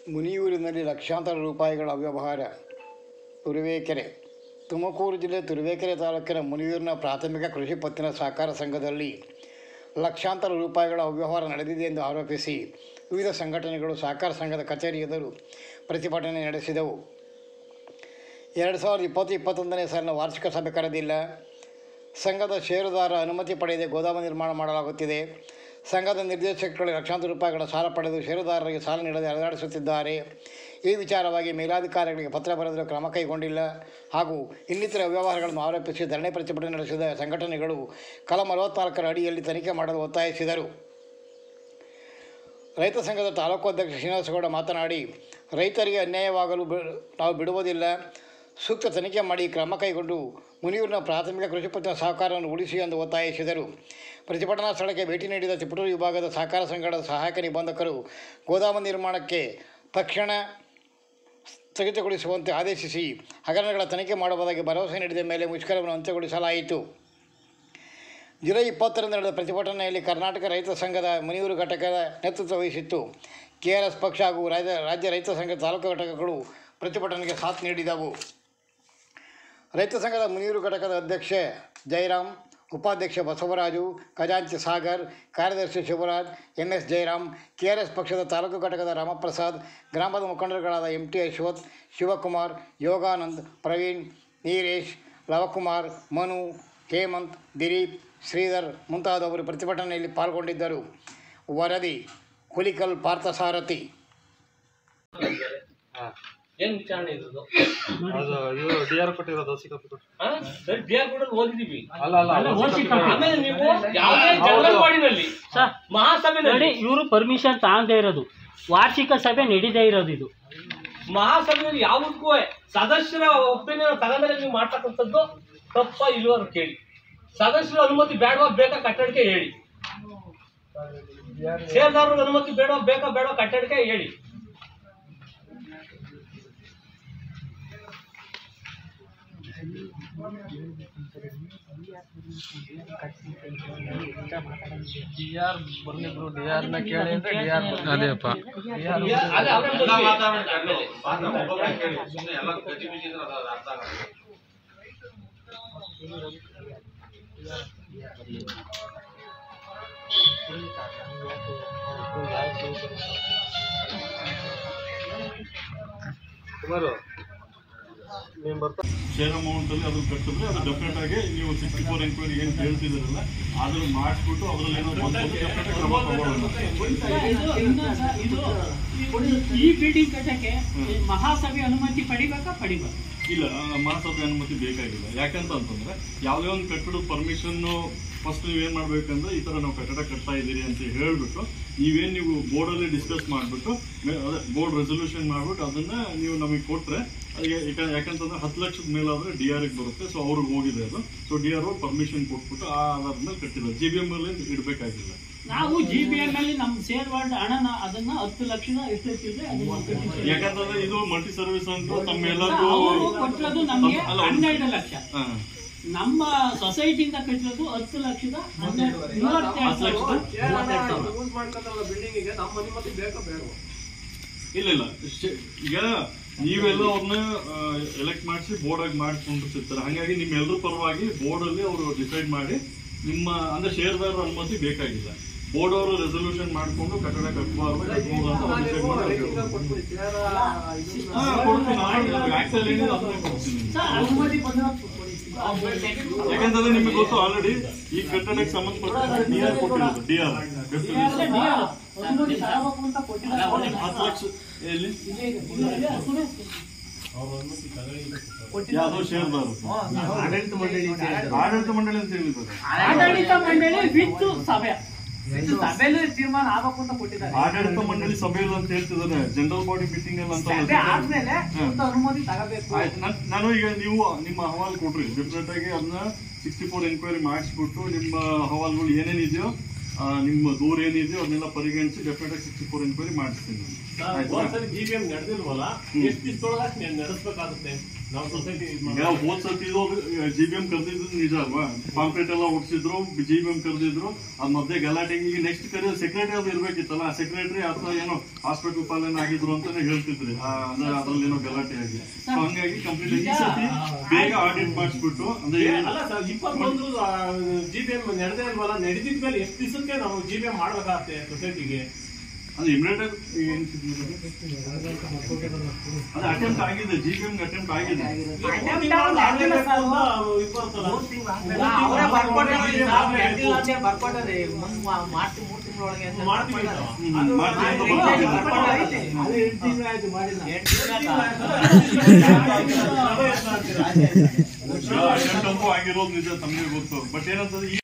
ಮುನಿಯೂರಿನಲ್ಲಿ ಲಕ್ಷಾಂತರ ರೂಪಾಯಿಗಳ ಅವ್ಯವಹಾರ ತುರುವೇಕೆರೆ ತುಮಕೂರು ಜಿಲ್ಲೆ ತುರುವೇಕೆರೆ ತಾಲೂಕಿನ ಮುನಿಯೂರಿನ ಪ್ರಾಥಮಿಕ ಕೃಷಿ ಪತ್ತಿನ ಸಹಕಾರ ಸಂಘದಲ್ಲಿ ಲಕ್ಷಾಂತರ ರೂಪಾಯಿಗಳ ಅವ್ಯವಹಾರ ನಡೆದಿದೆ ಎಂದು ಆರೋಪಿಸಿ ವಿವಿಧ ಸಂಘಟನೆಗಳು ಸಹಕಾರ ಸಂಘದ ಕಚೇರಿ ಎದುರು ಪ್ರತಿಭಟನೆ ನಡೆಸಿದವು ಎರಡು ಸಾವಿರದ ಇಪ್ಪತ್ತು ಇಪ್ಪತ್ತೊಂದನೇ ಸಾಲಿನ ವಾರ್ಷಿಕ ಸಭೆ ಕರೆದಿಲ್ಲ ಸಂಘದ ಷೇರುದಾರ ಅನುಮತಿ ಪಡೆಯದೆ ಗೋದಾಮು ನಿರ್ಮಾಣ ಮಾಡಲಾಗುತ್ತಿದೆ ಸಂಘದ ನಿರ್ದೇಶಕರು ಲಕ್ಷಾಂತರ ರೂಪಾಯಿಗಳ ಸಾಲ ಪಡೆದು ಷೇರುದಾರರಿಗೆ ಸಾಲ ನೀಡದೆ ಅಲೆದಾಡಿಸುತ್ತಿದ್ದಾರೆ ಈ ವಿಚಾರವಾಗಿ ಮೇಲಾಧಿಕಾರಿಗಳಿಗೆ ಪತ್ರ ಬರೆದರೂ ಕ್ರಮ ಕೈಗೊಂಡಿಲ್ಲ ಹಾಗೂ ಇನ್ನಿತರ ವ್ಯವಹಾರಗಳನ್ನು ಆರೋಪಿಸಿ ಧರಣಿ ಪ್ರತಿಭಟನೆ ನಡೆಸಿದ ಸಂಘಟನೆಗಳು ಕಲಂ ಅರವತ್ನಾಲ್ಕರ ಅಡಿಯಲ್ಲಿ ತನಿಖೆ ಮಾಡಲು ಒತ್ತಾಯಿಸಿದರು ರೈತ ಸಂಘದ ತಾಲೂಕು ಅಧ್ಯಕ್ಷ ಶ್ರೀನಿವಾಸಗೌಡ ಮಾತನಾಡಿ ರೈತರಿಗೆ ಅನ್ಯಾಯವಾಗಲು ಬಿ ನಾವು ಬಿಡುವುದಿಲ್ಲ ಸೂಕ್ತ ತನಿಖೆ ಮಾಡಿ ಕ್ರಮ ಕೈಗೊಂಡು ಮುನಿಯೂರಿನ ಪ್ರಾಥಮಿಕ ಕೃಷಿ ಪತ್ತಿನ ಸಹಕಾರವನ್ನು ಉಳಿಸಿ ಎಂದು ಒತ್ತಾಯಿಸಿದರು ಪ್ರತಿಭಟನಾ ಸ್ಥಳಕ್ಕೆ ಭೇಟಿ ನೀಡಿದ ತಿಪಟೂರು ವಿಭಾಗದ ಸಹಕಾರ ಸಂಘದ ಸಹಾಯಕ ನಿಬಂಧಕರು ಗೋದಾಮು ನಿರ್ಮಾಣಕ್ಕೆ ತಕ್ಷಣ ಸ್ಥಗಿತಗೊಳಿಸುವಂತೆ ಆದೇಶಿಸಿ ಹಗರಣಗಳ ತನಿಖೆ ಮಾಡುವುದಾಗಿ ಭರವಸೆ ನೀಡಿದ ಮೇಲೆ ಮುಷ್ಕರವನ್ನು ಅಂತ್ಯಗೊಳಿಸಲಾಯಿತು ಜುಲೈ ಇಪ್ಪತ್ತರಂದು ನಡೆದ ಪ್ರತಿಭಟನೆಯಲ್ಲಿ ಕರ್ನಾಟಕ ರೈತ ಸಂಘದ ಮುನಿಯೂರು ಘಟಕದ ನೇತೃತ್ವ ವಹಿಸಿತ್ತು ಕೆ ಆರ್ ಎಸ್ ಪಕ್ಷ ಹಾಗೂ ರಾಜ್ಯ ರಾಜ್ಯ ರೈತ ಸಂಘದ ತಾಲೂಕು ಘಟಕಗಳು ಪ್ರತಿಭಟನೆಗೆ ಸಾಥ್ ನೀಡಿದವು ರೈತ ಸಂಘದ ಮುನಿಯೂರು ಘಟಕದ ಅಧ್ಯಕ್ಷ ಜಯರಾಮ್ ಉಪಾಧ್ಯಕ್ಷ ಬಸವರಾಜು ಖಜಾಂಚಿ ಸಾಗರ್ ಕಾರ್ಯದರ್ಶಿ Shivaraj M S Jayaram K R S ಪಕ್ಷದ ತಾಲೂಕು ಘಟಕದ ರಾಮಪ್ರಸಾದ್ ಗ್ರಾಮದ ಮುಖಂಡರುಗಳಾದ ಎಂ ಟಿ ಅಶ್ವಥ್ ಶಿವಕುಮಾರ್ ಯೋಗಾನಂದ್ ಪ್ರವೀಣ್ ನೀರೇಶ್ ಲವಕುಮಾರ್ ಮನು ಹೇಮಂತ್ ದಿಲೀಪ್ ಶ್ರೀಧರ್ ಮುಂತಾದವರು ಪ್ರತಿಭಟನೆಯಲ್ಲಿ ಪಾಲ್ಗೊಂಡಿದ್ದರು ವರದಿ ಹುಲಿಕಲ್ ಪಾರ್ಥಸಾರಥಿ ಏನ್ ವಿಚಾರಣೆ ಇರೋದು ಅದು ಇವರು ಡಿ ಆರ್ ಕೊಟ್ಟಿರೋದು ಸಿಕ್ಕಾಪಿ ಕೊಟ್ಟು ಸರಿ ಡಿ ಕೂಡ ಓದಿದೀವಿ ಅಲ್ಲ ಅಲ್ಲ ಅಲ್ಲ, ಅದು ಓದಿ ಸಿಕ್ಕಾಪಿ ಕೊಟ್ಟು. ಆಮೇಲೆ ನೀವು ಯಾವುದೇ ಜನರಲ್ ಬಾಡಿನಲ್ಲಿ ಸರ್ ಮಹಾಸಭೆ ನೋಡಿ ಇವರು ಪರ್ಮಿಷನ್ ತಗೊಂಡೇ ಇರೋದು ವಾರ್ಷಿಕ ಸಭೆ ನಡೀದೇ ಇರೋದು ಇದು ಮಹಾಸಭೆಯಲ್ಲಿ ಯಾವುದಕ್ಕೂ ಸದಸ್ಯರ ಒಪ್ಪಿನಿಯನ್ ತಗೊಂಡ್ರೆ ನೀವು ಮಾಡ್ತಕ್ಕಂಥದ್ದು ತಪ್ಪ ಇಲ್ವ ಅಂತ ಕೇಳಿ ಸದಸ್ಯರ ಅನುಮತಿ ಬೇಡವಾ ಬೇಕಾ ಕಟ್ಟಡಕ್ಕೆ ಹೇಳಿ ಷೇರ್ದಾರರ ಅನುಮತಿ ಬೇಡವಾ ಬೇಕಾ ಬೇಡವಾ ಕಟ್ಟಡಕ್ಕೆ ಹೇಳಿ ಡಿ ಆರ್ ಬರ್ಲಿದ್ರು ಡಿ ಆರ್ ನ ಕೇಳಿ ಅಂದ್ರೆ ಡಿ ಆರ್ ಅದೇಪ್ಪ ಅದೇ ಅವ್ರ ಬಗ್ಗೆ. ಕುಮಾರು ನೀನ್ ಬರ್ತಾ ಶೇರ್ ಅಮೌಂಟ್ ಅಲ್ಲಿ ಅದು ಕಟ್ಟಿದ್ರೆ ಅದು ಡೆಫಿನೆಟ್ ಆಗಿ ನೀವು ಸಿಕ್ಸ್ಟಿ ಫೋರ್ ಎನ್ಕ್ವೈರಿ ಏನು ಕೇಳ್ತಿದ್ದೀರಲ್ಲ ಅದನ್ನ ಮಾಡಿಸ್ಬಿಟ್ಟು ಅದ್ರಲ್ಲಿ ಏನೋ ಬಂದ್ಬಿಟ್ಟು ಡೆಫಿನೆಟ್ ಆಗಿ ಕ್ರಮ ತಗೊಳ್ಳೋಣ ಈ ಬಿಲ್ಡಿಂಗ್ ಕಟ್ಟಕ್ಕೆ ಮಹಾಸಭೆ ಅನುಮತಿ ಪಡಿಬೇಕಾ ಪಡಿಬೇಕಾ ಇಲ್ಲ ಆ, ಮಹಾಸಭೆ ಅನುಮತಿ ಬೇಕಾಗಿಲ್ಲ ಯಾಕಂತ ಅಂತಂದ್ರೆ ಯಾವುದೇ ಒಂದು ಕಟ್ಟಡದ ಪರ್ಮಿಷನ್ ಫಸ್ಟ್ ನೀವೇನ್ ಮಾಡ್ಬೇಕಂದ್ರೆ ಈ ತರ ನಾವು ಕಟ್ಟಡ ಕಟ್ತಾ ಇದ್ದೀರಿ ಅಂತ ಹೇಳ್ಬಿಟ್ಟು ನೀವೇನ್ ನೀವು ಬೋರ್ಡಲ್ಲಿ ಡಿಸ್ಕಸ್ ಮಾಡ್ಬಿಟ್ಟು ಬೋರ್ಡ್ ರೆಸೊಲ್ಯೂಷನ್ ಮಾಡ್ಬಿಟ್ಟು ಅದನ್ನ ನೀವು ನಮಗೆ ಕೊಟ್ರೆ ಅದಕ್ಕೆ ಯಾಕ- ಯಾಕಂತಂದ್ರೆ ಹತ್ತು ಲಕ್ಷದ ಮೇಲಾದ್ರೆ ಡಿ ಆರ್ ಬರುತ್ತೆ ಸೊ ಅವ್ರಿಗೆ ಹೋಗಿದೆ ಅದು ಸೊ ಡಿ ಆರ್ ಪರ್ಮಿಷನ್ ಕೊಟ್ಬಿಟ್ಟು ಆ ಆಧಾರದ ಮೇಲೆ ಕಟ್ಟಿದ್ದಾರೆ ಜಿ ಬಿ ಎಂ ಅಲ್ಲಿ ಇಡಬೇಕಾಗಿಲ್ಲ ನಾವು ಜಿ ಬಿ ಎಂ ಅಲ್ಲಿ ನಮ್ ಶೇರ್ ವಾರ್ಡ್ ಹಣನ ಅದನ್ನ ಹತ್ತು ಲಕ್ಷದ ಎಷ್ಟೈತಿದ್ರೆ ಅದನ್ನ ಕಟ್ಟಿದ್ದೀವಿ. ಯಾಕಂತಂದ್ರೆ ಇದು ಮಲ್ಟಿ ಸರ್ವಿಸ್ ಅಂತ ಸರ್, ತಮ್ಮೆಲ್ಲರಿಗೂ ಅವರು ಕೊಟ್ಟಿರೋದು ನಮ್ಗೆ ಅಲ್ಲ, ಒಂದು- ಹನ್ನೆರಡು ಲಕ್ಷ ಹಾ. ನಮ್ಮ ಸೊಸೈಟಿಯಿಂದ ಕಟ್ಟಿರೋದು ಹತ್ತು ಲಕ್ಷದ ಹನ್ನೆರಡು ಮೂವತ್ತೆರಡು ಸಾವಿರ ಯೂಸ್ ಮಾಡ್ಕೊಂಡಲ್ಲ ಬಿಲ್ಡಿಂಗಿಗೆ ನಮ್ಮ ಅನುಮತಿ ಬೇಕಾ ಬೇಡ ಇಲ್ಲ ಇಲ್ಲ ಶೇ- ಈಗ ನೀವೆಲ್ಲ ಅವ್ರನ್ನ ಎಲೆಕ್ಟ್ ಮಾಡಿಸಿ ಬೋರ್ಡ್ ಆಗಿ ಮಾಡಿಕೊಂಡಿರ್ತಾರೆ ಹಾಗಾಗಿ ನಿಮ್ಮೆಲ್ಲರ ಪರವಾಗಿ ಬೋರ್ಡ್ ಅಲ್ಲಿ ಅವರು ಡಿಸೈಡ್ ಮಾಡಿ ನಿಮ್ಮ ಅಂದ್ರೆ ಷೇರ್ದಾರರ ಅನುಮತಿ ಬೇಕಾಗಿಲ್ಲ ಬೋರ್ಡ್ ಅವರು ರೆಸೊಲ್ಯೂಷನ್ ಮಾಡ್ಕೊಂಡು ಕಟ್ಟಡ ಕಟ್ಟಬಾರ್ದು ಕಟ್ಬೋದು ಅಂತ ಅವ್ರು decide ಮಾಡಿ ಅವ್ರಿಗೆ ಹಾ, ಕೊಡ್ತೀನಿ ನಾನು act ಅಲ್ಲಿ ಏನಿದೆ ಅದನ್ನೇ ಕೊಡ್ತೀನಿ ಸರ್, ಅನುಮತಿ ಬಂದ್ರೆ ಯಾಕಂತಂದ್ರೆ ನಿಮಗೆ ಗೊತ್ತು ಆಲ್ರೆಡಿ ಈ ಕಟ್ಟಡಕ್ಕೆ ಸಂಬಂಧಪಟ್ಟ ಡಿ ಆರ್ ಕೊಟ್ಟಿರೋದು ಡಿ ಆರ್ ಅನುಮತಿ ತಗೋಬೇಕು ಅಂತ ಕೊಟ್ಟಿದ್ದಾರೆ. ಹತ್ತು ಲಕ್ಷ ಎಲ್ಲಿ ಯಾವ್ದೋ ಷೇರ್ದಾರರು ಆಡಳಿತ ಮಂಡಳಿ ಆಡಳಿತ ಮಂಡಳಿ ಅಂತ ಹೇಳಿದ್ದಾರೆ ಆಡಳಿತ ಮಂಡಳಿ ವಿತ್ ಸಭೆ ಸಭೆಯಲ್ಲಿ ತೀರ್ಮಾನ ಆಗ್ಬೇಕು ಅಂತ ಕೊಟ್ಟಿದ್ದಾರೆ ಆಡಳಿತ ಮಂಡಳಿ ಸಭೆಯಲ್ಲಿ ಅಂತ ಹೇಳ್ತಿದ್ದಾರೆ ಜನರಲ್ ಬಾಡಿ ಮೀಟಿಂಗ್ ಅಲ್ಲಿ ಅಂತ ಸಭೆ ಆದ್ಮೇಲೆ ಸ್ವಂತ ಅನುಮತಿ ತಗೋಬೇಕು ಆಯ್ತು ನಾನ್- ನಾನು ಈಗ ನೀವು ನಿಮ್ಮ ಅಹವಾಲು ಕೊಡ್ರಿ ಡೆಫಿನೆಟ್ ಆಗಿ ಅದನ್ನ ಸಿಕ್ಸ್ಟಿ ಫೋರ್ ಎನ್ಕ್ವೈರಿ ಮಾಡಿಸ್ಬಿಟ್ಟು ನಿಮ್ಮ ಅಹವಾಲುಗಳು ಏನೇನಿದೆಯೋ ಆ, ನಿಮ್ಮ ದೂರ ಏನಿದೆಯೋ ಅದನ್ನೆಲ್ಲ ಪರಿಗಣಿಸಿ ಡೆಫಿನೆಟ್ ಆಗಿ ಸಿಕ್ಸ್ಟಿ ಫೋರ್ ಎನ್ಕ್ವೈರಿ ಮಾಡಿಸ್ತೀನಿ ಆಯ್ತಾ? ಜಿ ಬಿ ಎಂ ನಡೆದಿಲ್ವಲ್ಲ ಎಷ್ಟು ದಿವಸದೊಳಗೆ ನಡೆಸಬೇಕಾಗುತ್ತೆ ಈಗ ಹೋದ್ ಸತಿ ಇದು ಜಿ ಬಿ ಎಂ ಕರೆದಿದ್ದು ನಿಜ ಅಲ್ವಾ ಪಾಂಪ್ಲೆಟ್ ಎಲ್ಲ ಹೊಡ್ಸಿದ್ರು ಜಿ ಬಿ ಎಂ ಕರೆದಿದ್ರು ಅದ್ ಮಧ್ಯೆ ಗಲಾಟೆ ಈಗ ನೆಕ್ಸ್ಟ್ ಕರೆ ಸೆಕ್ರೆಟರಿ ಅದು ಇರ್ಬೇಕಿತ್ತಲ್ಲ ಆ ಸೆಕ್ರೆಟರಿ ಅಥವಾ ಏನೋ ಹಾಸ್ಪಿಟಲ್ ಪಾಲನೆ ಆಗಿದ್ರು ಅಂತಾನೆ ಹೇಳ್ತಿದ್ರಿ ಆ, ಅಂದ್ರೆ ಅದ್ರಲ್ಲಿ ಏನೋ ಗಲಾಟೆ ಆಗಿ So ಹಂಗಾಗಿ ಕಂಪ್ಲೀಟ್ ಈ ಸತಿ ಬೇಗ ಆಡಿಟ್ ಮಾಡಿಸ್ಬಿಟ್ಟು ಅಂದ್ರೆ ಅಲ್ಲ ಸರ್ ಇಪ್ಪತ್ತೊಂದು ಜಿ ಬಿ ಎಂ ನಡೆದೇ ಇಲ್ವಲ್ಲ ನಡೆದಿದ್ಮೇಲೆ ಎಷ್ಟು ದಿವಸಕ್ಕೆ ನಾವು ಜಿ ಬಿ ಎಂ ಮಾಡ್ಬೇಕಾಗತ್ತೆ ಸೊಸೈಟಿಗೆ ಅದು ಇಮಿಡಿಯೇಟ್ ಅದು ಅಟೆಂಪ್ಟ್ ಆಗಿದೆ ಜಿ ಬಿ ಎಂ ಅಟೆಂಪ್ಟ್ ಆಗಿದೆ ಮಾಡ್ತೀವಿ ಹ್ಮ್, ಮಾಡ್ತೀವಿ ಅಂತ ಬರ್ತಿದೆ. ಅಟೆಂಪ್ಟ್ ಅಂತೂ ಆಗಿರೋದು ನಿಜ ತಮಗೆ ಗೊತ್ತು ಬಟ್ ಏನಂತಂದ್ರೆ ಈ